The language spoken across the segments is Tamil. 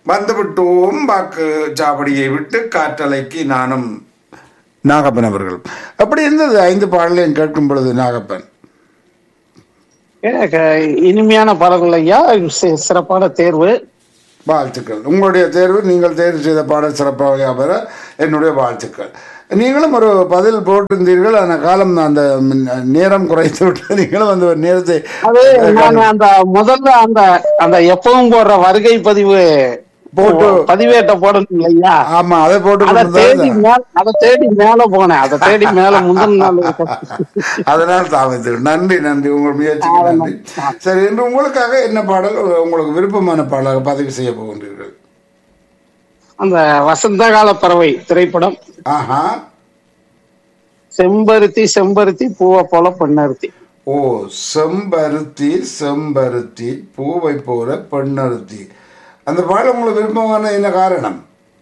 வந்து விட்டோம் வாக்கு சாவடியை விட்டு காற்றலைக்கு நானும் நாகப்பன் அவர்கள் அப்படி இருந்தது ஐந்து பாடலையும் கேட்கும் பொழுது நாகப்பன் எனக்கு இனிமையான பாடல்கள் ஐயா சி- சிறப்பான தேர்வு வாழ்த்துக்கள் உங்களுடைய தேர்வு நீங்கள் தேர்வு செய்த பாடல் சிறப்பாக பெற என்னுடைய வாழ்த்துக்கள் நீங்களும் ஒரு பதில் போட்டிருந்தீர்கள் அந்த காலம் அந்த ம், நேரம் குறைத்து விட்டு நீங்களும் அந்த ஒரு நேரத்தை அது நான் அந்த முதல்ல அந்த அந்த எப்பவும் போடுற வருகை பதிவு போட்டு பதிவேட்ட போடணும் இல்லையா ஆமா அதை போட்டு அதை தேடி கொடுத்தா மேல அதை தேடி மேல போனேன் அதை தேடி மேல முந்தின நாள் அதனால் தாமது நன்றி நன்றி உங்கள் முயற்சிக்கு நன்றி சரி இன்று உங்களுக்காக என்ன பாடல் உங்களுக்கு விருப்பமான பாடலாக பதிவு செய்ய போகின்றீர்கள் அந்த வசந்த கால பறவை திரைப்படம் ஆஹா செம்பருத்தி செம்பருத்தி பூவை போல பொன்னருத்தி ஓ செம்பருத்தி செம்பருத்தி பூவை போல பெண்ணருத்தி அந்த பாடல் உங்களுக்கு விருப்பமான என்ன காரணம்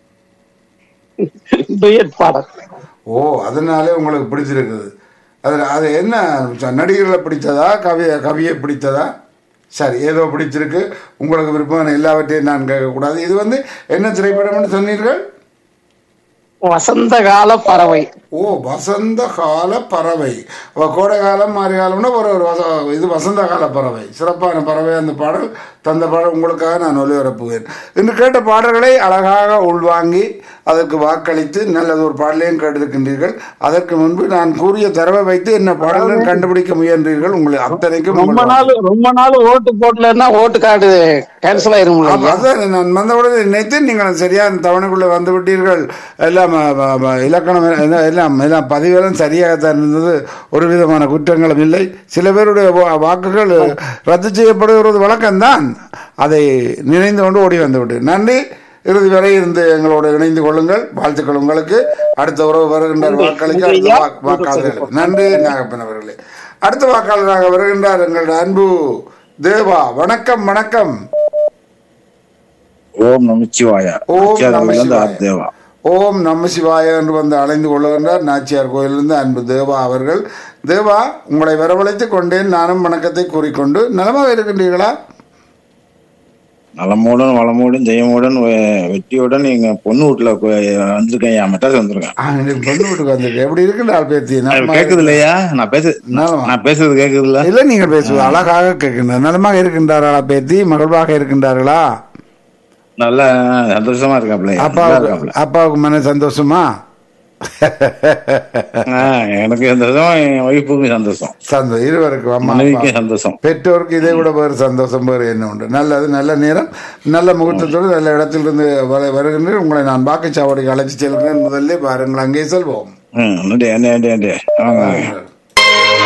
டுயட் பாடல் ஓ அதனாலே உங்களுக்கு பிடிச்சிருக்குது அது அது என்ன நடிகர்களை பிடித்ததா கவிய கவியை பிடித்ததா சரி ஏதோ பிடிச்சிருக்கு உங்களுக்கு விருப்பமான எல்லாவற்றையும் நான் கேட்கக்கூடாது இது வந்து என்ன திரைப்படம்னு சொன்னீர்கள் வசந்த கால பறவை ஓ வசந்த கால பறவை அப்ப கோடை காலம் மாறி காலம்னா ஒரு ஒரு வச இது வசந்த கால பறவை சிறப்பான பறவை அந்த பாடல் தந்த பாடல் உங்களுக்காக நான் ஒளிபரப்புவேன் இன்று கேட்ட பாடல்களை அழகாக உள்வாங்கி அதற்கு வாக்களித்து நல்லது ஒரு பாடலையும் கேட்டிருக்கின்றீர்கள் அதற்கு முன்பு நான் கூறிய தரவை வைத்து என்ன பாடலும் கண்டுபிடிக்க முயன்றீர்கள் உங்களை அத்தனைக்கும் ரொம்ப உங்கள் நாள் ரொம்ப நாள் ஓட்டு போடலன்னா ஓட்டு கார்டு கேன்சல் ஆயிரும் அப்ப அதான் நான் வந்தவுடன் நினைத்து நீங்கள் சரியான தவணைக்குள்ள வந்து விட்டீர்கள் எல்லாம் அ, அ, அ, இலக்கணம் எல்லாம் எல்லாம் எல்லாம் பதிவெல்லாம் சரியாகத்தான் இருந்தது ஒரு விதமான குற்றங்களும் இல்லை சில பேருடைய வா- வாக்குகள் ரத்து செய்யப்படுகிறது வழக்கம்தான் அதை நினைந்து கொண்டு ஓடி வந்து விட்டு நன்றி இறுதி வரை இருந்து எங்களோடு இணைந்து கொள்ளுங்கள் வாழ்த்துக்கள் உங்களுக்கு அடுத்த உறவு வருகின்றார் வாக்களிக்க அடுத்த வாக்கு- வாக்காளர்கள் நன்றி நாகப்பன் அவர்களே அடுத்த வாக்காளராக வருகின்றார் எங்களுடைய அன்பு தேவா வணக்கம் வணக்கம் ஓம் நமச்சிவாயா ஓம் நாச்சியார்கோவிலிருந்து நமசிவாய. ஆர் தேவா ஓம் நம சிவாய என்று வந்து அழைந்து கொள்ளுகின்றார் நாச்சியார் கோயிலிருந்து அன்பு தேவா அவர்கள் தேவா உங்களை வரவழைத்துக் கொண்டேன் நானும் வணக்கத்தை கூறிக்கொண்டு நலமாக இருக்கின்றீர்களா நலமோடன் வளமோடும் ஜெயமோடன் வெ- வெற்றியுடன் எங்க பொண்ணு வீட்டுல கு- வந்திருக்கேன் என் மெட்ராஸ் வந்திருக்கேன் ஆ, எனக்கு பொண்ணு வீட்டுக்கு வந்திருக்கு எப்படி இருக்கின்றார் பேத்தி நலமாக கேக்குது இல்லையா நான் பேச நலமா? நான் பேசுறது கேக்குது இல்ல இல்லை நீங்கள் பேசுவது அழகாக கேட்கின்றார் நலமாக இருக்கின்றார்களா பேத்தி மகிழ்வாக இருக்கின்றார்களா நல்ல சந்தோஷமா இருக்காப்ல நல்லா அப்பாவுக்கு இருக்காப்ல அப்பாவுக்கு மன சந்தோஷமா ஆ, எனக்கு சந்தோஷம் என் ஒய்ஃபுக்கும் சந்தோஷம் சந்தோஷம் இருவருக்கும் அம்மா அப்பா. மனைவிக்கும் சந்தோஷம் பெற்றோருக்கு இதை விட வேறு சந்தோஷம் வேறு என்ன உண்டு நல்லது நல்ல நேரம் நல்ல முகூர்த்தத்தோடு நல்ல இடத்திலிருந்து வர- வருகின்றேன் உங்களை நான் வாக்குச்சாவடிக்கு அழைச்சி செல்கிறேன் முதல்ல பாருங்கள் அங்கே செல்வோம் ம் நன்றி நன்றி நன்றி நன்றி வாங்க வாங்க